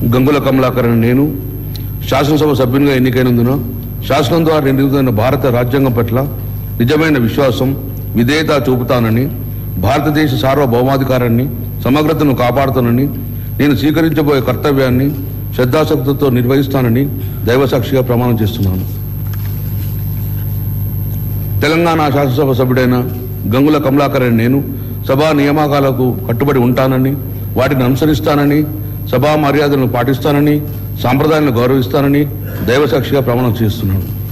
గంగుల కమలాకరన్ నేను శాసనసభ సభ్యునిగా ఎన్నికైనందున శాసనం ద్వారా ఎన్నికైన భారత రాజ్యాంగం పట్ల నిజమైన విశ్వాసం విధేయత చూపుతానని భారతదేశ సార్వభౌమాధికారాన్ని సమగ్రతను కాపాడుతానని నేను స్వీకరించబోయే కర్తవ్యాన్ని శ్రద్ధాశక్తితో నిర్వహిస్తానని దైవసాక్షిగా ప్రమాణం చేస్తున్నాను తెలంగాణ శాసనసభ సభ్యుడైన గంగుల కమలాకరన్ నేను సభా నియామకాలకు కట్టుబడి ఉంటానని వాటిని అనుసరిస్తానని సభా మర్యాదలను పాటిస్తానని సాంప్రదాయాలను గౌరవిస్తానని దైవసాక్షిగా ప్రమాణం చేస్తున్నాను